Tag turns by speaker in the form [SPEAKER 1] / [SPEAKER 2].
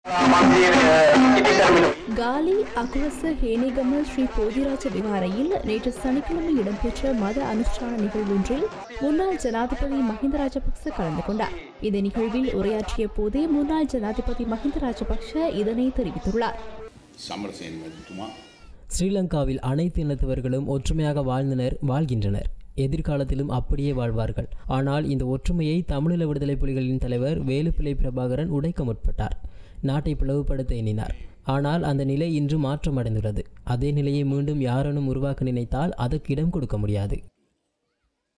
[SPEAKER 1] காலி அகுரச ஹேனிகம ஸ்ரீ போதிராஜ விகாரையில் நேற்று சனிக்கிழமை இடம்பெற்ற மத அனுஷ்டான நிகழ்வொன்றில் முன்னாள் ஜனாதிபதி மஹிந்த ராஜபக்ச கலந்து கொண்டார் இந்த நிகழ்வில் உரையாற்றிய போதே முன்னாள் ஜனாதிபதி மஹிந்த ராஜபக்ஷ இதனை தெரிவித்துள்ளார்
[SPEAKER 2] සමරසයෙන් මැතිතුමා
[SPEAKER 3] ஸ்ரீலங்காவில் அனைத்து இனத்தவர்களும் ஒற்றுமையாக வாழ்ந்தனர் வாழ்கின்றனர் எதிர்காலத்திலும் அப்படியே வாழ்வார்கள் ஆனால் இந்த ஒற்றுமையை தமிழீழ விடுதலை புலிகளின் தலைவர் வேலுப்பிள்ளை பிரபாகரன் உடைக்க முற்பட்டார் நாட்டை பிளவுபடுத்த எண்ணினார் ஆனால் அந்த நிலை இன்று மாற்றமடைந்துள்ளது அதே நிலையை மீண்டும் யாரேனும் உருவாக்க நினைத்தால் அதற்கு இடம் கொடுக்க முடியாது